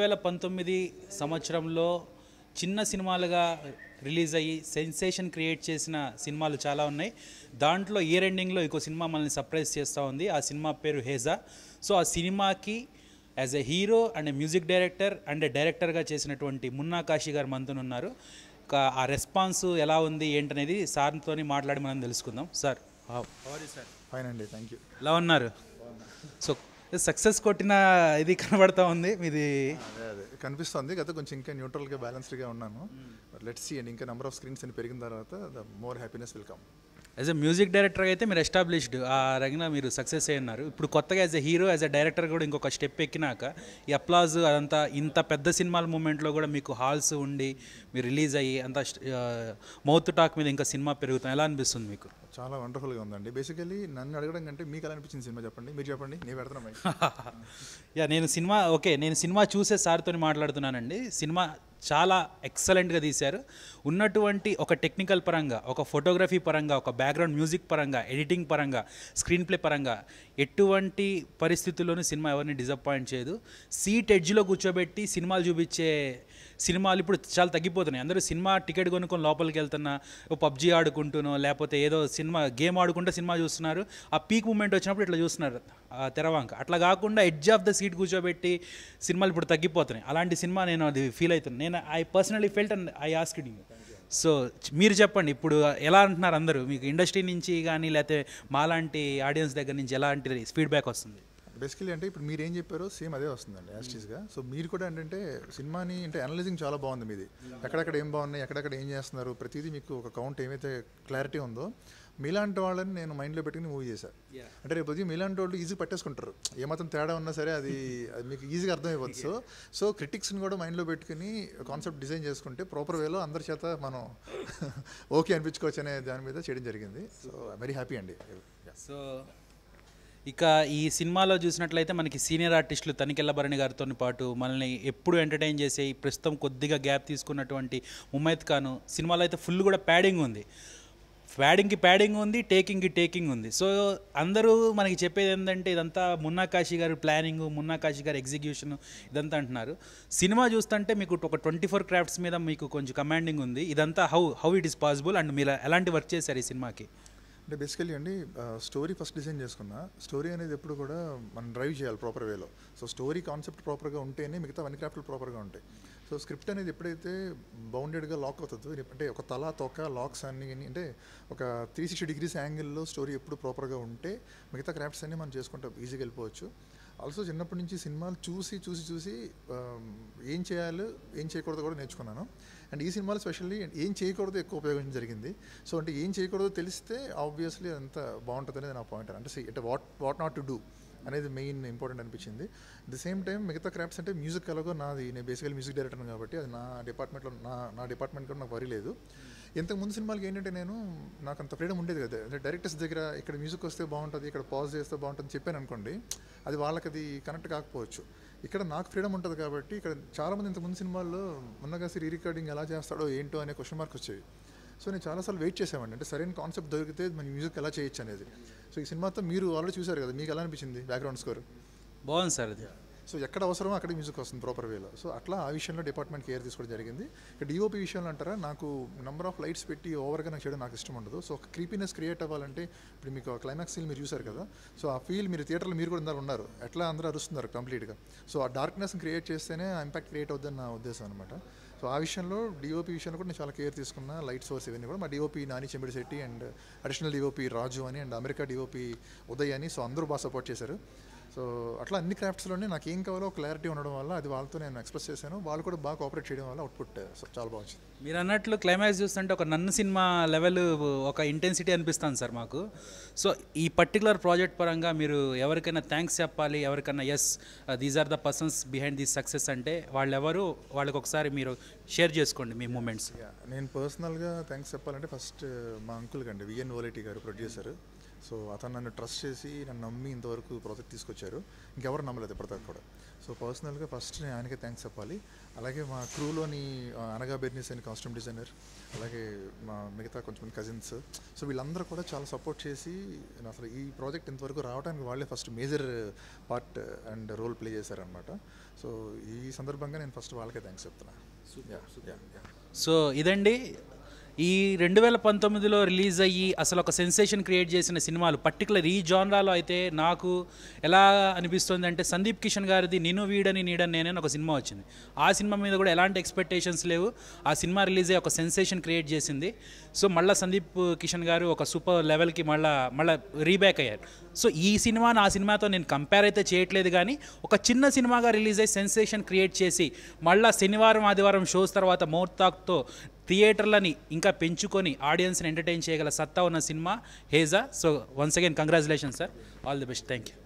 వేల పంతొమ్మిది సంవత్సరంలో చిన్న సినిమాలుగా రిలీజ్ అయ్యి సెన్సేషన్ క్రియేట్ చేసిన సినిమాలు చాలా ఉన్నాయి దాంట్లో ఇయర్ ఎండింగ్లో ఇంకో సినిమా మనల్ని సర్ప్రైజ్ చేస్తూ ఉంది ఆ సినిమా పేరు హేజా సో ఆ సినిమాకి as a hero and music director and డైరెక్టర్గా చేసినటువంటి మున్నా కాశీ గారు మనతో ఉన్నారు ఇంకా ఆ రెస్పాన్స్ ఎలా ఉంది ఏంటనేది సార్తో మాట్లాడి మనం తెలుసుకుందాం సార్ సార్ ఫైన్ అండి థ్యాంక్ యూ ఎలా ఉన్నారు సో సక్సెస్ కొట్టిన ఇది కనబడతా ఉంది మీది అదే అదే కనిపిస్తుంది గత కొంచెం ఇంకా న్యూట్రల్గా బ్యాలెన్స్డ్గా ఉన్నాను బట్ లెట్స్ సీ అండ్ ఇంకా నెంబర్ ఆఫ్ స్క్రీన్స్ అని పెరిగిన తర్వాత the more happiness will come as a music director అయితే మీరు ఎస్టాబ్లిష్డ్ ఆ రంగిన మీరు సక్సెస్ అయి ఉన్నారు ఇప్పుడు కొత్తగా as a hero as a director కూడా ఇంకొక స్టెప్ ఎక్కినాక ఈ అప్లాజ్ అదంతా ఇంత పెద్ద సినిమాల మూమెంట్లో కూడా మీకు హాల్స్ ఉండి మీరు రిలీజ్ అయ్యి అంత మౌత్ టాక్ మీద ఇంకా సినిమా పెరుగుతాం ఎలా అనిపిస్తుంది మీకు చాలా వండర్ఫుల్గా ఉందండి బేసికలీ నన్ను అడగడం కంటే మీకు ఎలా అనిపించింది సినిమా చెప్పండి మీరు చెప్పండి నేను పెడతాను యా నేను సినిమా ఓకే నేను సినిమా చూసే సార్తో మాట్లాడుతున్నానండి సినిమా చాలా ఎక్సలెంట్గా తీశారు ఉన్నటువంటి ఒక టెక్నికల్ పరంగా ఒక ఫోటోగ్రఫీ పరంగా ఒక బ్యాక్గ్రౌండ్ మ్యూజిక్ పరంగా ఎడిటింగ్ పరంగా స్క్రీన్ ప్లే పరంగా ఎటువంటి పరిస్థితుల్లోనూ సినిమా ఎవరిని డిసప్పాయింట్ చేయదు సీట్ ఎడ్జ్లో కూర్చోబెట్టి సినిమాలు చూపించే సినిమాలు ఇప్పుడు చాలా తగ్గిపోతున్నాయి అందరూ సినిమా టికెట్ కొనుక్కొని లోపలికి వెళ్తున్నా ఓ పబ్జీ ఆడుకుంటూనో లేకపోతే ఏదో సినిమా గేమ్ ఆడుకుంటూ సినిమా చూస్తున్నారు ఆ పీక్ మూమెంట్ వచ్చినప్పుడు ఇట్లా చూస్తున్నారు ఆ తెరవంక అట్లా కాకుండా ఎడ్జ్ ఆఫ్ ద సీట్ కూర్చోబెట్టి సినిమాలు ఇప్పుడు తగ్గిపోతున్నాయి అలాంటి సినిమా నేను అది ఫీల్ అవుతున్నాను నేను I personally felt and I asked you so మీరు చెప్పండి ఇప్పుడు ఎలా అంటున్నారు అందరూ మీకు ఇండస్ట్రీ నుంచి కానీ లేకపోతే మాలాంటి ఆడియన్స్ దగ్గర నుంచి ఎలాంటి ఫీడ్బ్యాక్ వస్తుంది బేసికలీ అంటే ఇప్పుడు మీరు ఏం చెప్పారో సేమ్ అదే వస్తుందండి యాస్టీస్గా సో మీరు కూడా ఏంటంటే సినిమాని అంటే అనలైజింగ్ చాలా బాగుంది మీది ఎక్కడెక్కడ ఏం బాగున్నాయి ఎక్కడెక్కడ ఏం చేస్తున్నారు ప్రతిదీ మీకు ఒక కౌంట్ ఏమైతే క్లారిటీ ఉందో మీలాంటి వాళ్ళని నేను మైండ్లో పెట్టుకుని మూవీ చేశాను అంటే రేపు ఉదయం మీలాంటి వాళ్ళు ఈజీ పట్టేసుకుంటారు ఏమాత్రం తేడా ఉన్నా సరే అది అది మీకు ఈజీగా అర్థమైపోతుంది సో సో క్రిటిక్స్ని కూడా మైండ్లో పెట్టుకుని కాన్సెప్ట్ డిజైన్ చేసుకుంటే ప్రాపర్ వేలో అందరి చేత మనం ఓకే అనిపించుకోవచ్చు అనే దాని మీద చేయడం జరిగింది సో వెరీ హ్యాపీ అండి సో ఇక ఈ సినిమాలో చూసినట్లయితే మనకి సీనియర్ ఆర్టిస్టులు తనికెళ్ళ భరణి గారితో పాటు మనల్ని ఎప్పుడు ఎంటర్టైన్ చేసే ఈ ప్రస్తుతం కొద్దిగా గ్యాప్ తీసుకున్నటువంటి ముమైత్ ఖాను సినిమాలో అయితే ఫుల్ కూడా ప్యాడింగ్ ఉంది ప్యాడింగ్కి ప్యాడింగ్ ఉంది టేకింగ్కి టేకింగ్ ఉంది సో అందరూ మనకి చెప్పేది ఏంటంటే ఇదంతా మున్నా కాశీ గారి ప్లానింగ్ మున్నా కాశీ గారి ఎగ్జిక్యూషన్ ఇదంతా అంటున్నారు సినిమా చూస్తుంటే మీకు ఒక ట్వంటీ ఫోర్ క్రాఫ్ట్స్ మీద మీకు కొంచెం కమాండింగ్ ఉంది ఇదంతా how how it is possible and మీరు ఎలాంటి వర్క్ చేశారు ఈ సినిమాకి అంటే బేసికలీ అండి స్టోరీ ఫస్ట్ డిజైన్ చేసుకున్నా స్టోరీ అనేది ఎప్పుడు కూడా మనం డ్రైవ్ చేయాలి ప్రాపర్ వేలో సో స్టోరీ కాన్సెప్ట్ ప్రాపర్గా ఉంటేనే మిగతా అన్ని క్రాఫ్ట్లు ప్రాపర్గా ఉంటాయి సో స్క్రిప్ట్ అనేది ఎప్పుడైతే బౌండెడ్గా లాక్ అవుతుందో అంటే ఒక తల తొక్క లాక్స్ అన్ని అన్ని అంటే ఒక త్రీ సిక్స్టీ డిగ్రీస్ యాంగిల్లో స్టోరీ ఎప్పుడు ప్రాపర్గా ఉంటే మిగతా క్రాఫ్ట్స్ అన్ని మనం చేసుకుంటాం ఈజీగా వెళ్ళిపోవచ్చు ఆల్సో చిన్నప్పటి నుంచి సినిమాలు చూసి చూసి చూసి ఆ, ఏం చేయాలో ఏం చేయకూడదు కూడా నేర్చుకున్నాను అండ్ ఈ సినిమాలో స్పెషల్లీ ఏం చేయకూడదు ఎక్కువ ఉపయోగించడం జరిగింది సో అంటే ఏం చేయకూడదో తెలిస్తే ఆబ్వియస్లీ అంత బాగుంటుంది అనేది నా పాయింట్ అంటే see, అంటే what what not to do అనేది మెయిన్ ఇంపార్టెంట్ అనిపించింది ది సేమ్ టైం మిగతా క్రాఫ్ట్స్ అంటే మ్యూజిక్ ఎలాగో నాది నేను బేసికల్ మ్యూజిక్ డైరెక్టర్ కాబట్టి అది నా డిపార్ట్మెంట్లో నా నా డిపార్ట్మెంట్ కూడా నాకు వరి లేదు ఇంతకు ముందు సినిమాలకి ఏంటంటే నేను నాకు అంత ఫ్రీడమ్ ఉండేది కదా అంటే డైరెక్టర్స్ దగ్గర ఇక్కడ మ్యూజిక్ వస్తే బాగుంటుంది ఇక్కడ పాజ్ చేస్తే బాగుంటుంది చెప్పాను అనుకోండి అది వాళ్ళకి అది కనెక్ట్ కాకపోవచ్చు ఇక్కడ నాకు ఫ్రీడమ్ ఉంటుంది కాబట్టి ఇక్కడ చాలామంది ఇంతకు ముందు సినిమాల్లో ఉన్నగా రీ రికార్డింగ్ ఎలా చేస్తాడో ఏంటో అనే క్వశ్చన్ మార్క్ వచ్చేవి సో నేను చాలాసార్లు వెయిట్ చేసామండి అంటే సరైన కాన్సెప్ట్ దొరికితే మన మ్యూజిక్ ఎలా చేయొచ్చు అనేది సో ఈ సినిమాతో మీరు ఆల్రెడీ చూసారు కదా మీకు ఎలా అనిపించింది బ్యాక్గ్రౌండ్ స్కోర్ బాగుంది సార్ అది సో ఎక్కడ అవసరమో అక్కడ మ్యూజిక్ వస్తుంది ప్రాపర్ వేలో సో అట్లా ఆ విషయంలో డిపార్ట్మెంట్ కేర్ తీసుకోవడం జరిగింది ఇక డిఓపి విషయంలో అంటారా నాకు నెంబర్ ఆఫ్ లైట్స్ పెట్టి ఓవర్గా నాకు చేయడం నాకు ఇష్టం ఉండదు సో ఒక క్రీపీనెస్ క్రియేట్ అవ్వాలంటే ఇప్పుడు మీకు క్లైమాక్స్ సీన్ మీరు చూసారు కదా సో ఆ ఫీల్ మీరు థియేటర్లో మీరు కూడా ఇందాక ఉన్నారు ఎట్లా అందరూ అరుస్తున్నారు కంప్లీట్గా సో ఆ డార్క్నెస్ క్రియేట్ చేస్తేనే ఆ ఇంపాక్ట్ క్రియేట్ అవుద్దని నా ఉద్దేశం అనమాట సో ఆ విషయంలో డిఓపి విషయంలో కూడా నేను చాలా కేర్ తీసుకున్నా లైట్ సోర్స్ ఇవన్నీ కూడా మా DOP Nani Chembadi Shetty and additional DOP Raju అని అండ్ అమెరికా డిఓపి ఉదయ్ అని సో అందరూ బాగా సపోర్ట్ చేశారు సో అట్లా అన్ని క్రాఫ్ట్స్లోనే నాకు ఏం కావాలో క్లారిటీ ఉండడం వల్ల అది వాళ్ళతో నేను ఎక్స్ప్రెస్ చేశాను వాళ్ళు కూడా బాగా కోఆపరేట్ చేయడం వల్ల అవుట్పుట్ చాలా బాగా వచ్చింది మీరు అన్నట్లు క్లైమాక్స్ చూస్తుంటే ఒక నన్ను సినిమా లెవెల్ ఒక ఇంటెన్సిటీ అనిపిస్తుంది సార్ మాకు సో ఈ పర్టికులర్ ప్రాజెక్ట్ పరంగా మీరు ఎవరికైనా థ్యాంక్స్ చెప్పాలి ఎవరికైనా yes these are the persons behind this success అంటే వాళ్ళెవరు వాళ్ళకి ఒకసారి మీరు షేర్ చేసుకోండి మీ మూమెంట్స్ నేను పర్సనల్గా థ్యాంక్స్ చెప్పాలంటే ఫస్ట్ మా అంకుల్ కండి విఎన్ ఓలేటి గారు ప్రొడ్యూసర్ సో అతను నన్ను ట్రస్ట్ చేసి నన్ను నమ్మి ఇంతవరకు ప్రాజెక్ట్ తీసుకొచ్చారు ఇంకెవరు నమ్మలేదు ఇప్పటిదాకా కూడా సో పర్సనల్గా ఫస్ట్ నేను ఆయనకే థ్యాంక్స్ చెప్పాలి అలాగే మా క్రూలోని అనగా బెర్నీస్ అని కాస్ట్యూమ్ డిజైనర్ అలాగే మా మిగతా కొంచెం కజిన్స్ సో వీళ్ళందరూ కూడా చాలా సపోర్ట్ చేసి అసలు ఈ ప్రాజెక్ట్ ఇంతవరకు రావడానికి వాళ్ళే first major part and role play చేశారనమాట సో ఈ సందర్భంగా నేను ఫస్ట్ వాళ్ళకే థ్యాంక్స్ చెప్తున్నా Yeah, yeah, yeah. సో ఇదండి ఈ రెండు వేల పంతొమ్మిదిలో రిలీజ్ అయ్యి అసలు ఒక సెన్సేషన్ క్రియేట్ చేసిన సినిమాలు పర్టికులర్ ఈ జాన్రాలో అయితే నాకు ఎలా అనిపిస్తుంది అంటే సందీప్ కిషన్ గారిది నిన్ను వీడని నీడని నేనని ఒక సినిమా వచ్చింది ఆ సినిమా మీద కూడా ఎలాంటి ఎక్స్పెక్టేషన్స్ లేవు ఆ సినిమా రిలీజ్ అయ్యి ఒక సెన్సేషన్ క్రియేట్ చేసింది సో మళ్ళీ సందీప్ కిషన్ గారు ఒక సూపర్ లెవెల్కి మళ్ళీ మళ్ళీ రీబ్యాక్ అయ్యారు సో ఈ సినిమాను ఆ సినిమాతో నేను కంపేర్ అయితే చేయట్లేదు కానీ ఒక చిన్న సినిమాగా రిలీజ్ అయ్యి సెన్సేషన్ క్రియేట్ చేసి మళ్ళీ శనివారం ఆదివారం షోస్ తర్వాత మోర్తాక్తో థియేటర్లని ఇంకా పెంచుకొని ఆడియన్స్ని ఎంటర్టైన్ చేయగల సత్తా ఉన్న సినిమా Hezaa so once again congratulation sir all the best thank you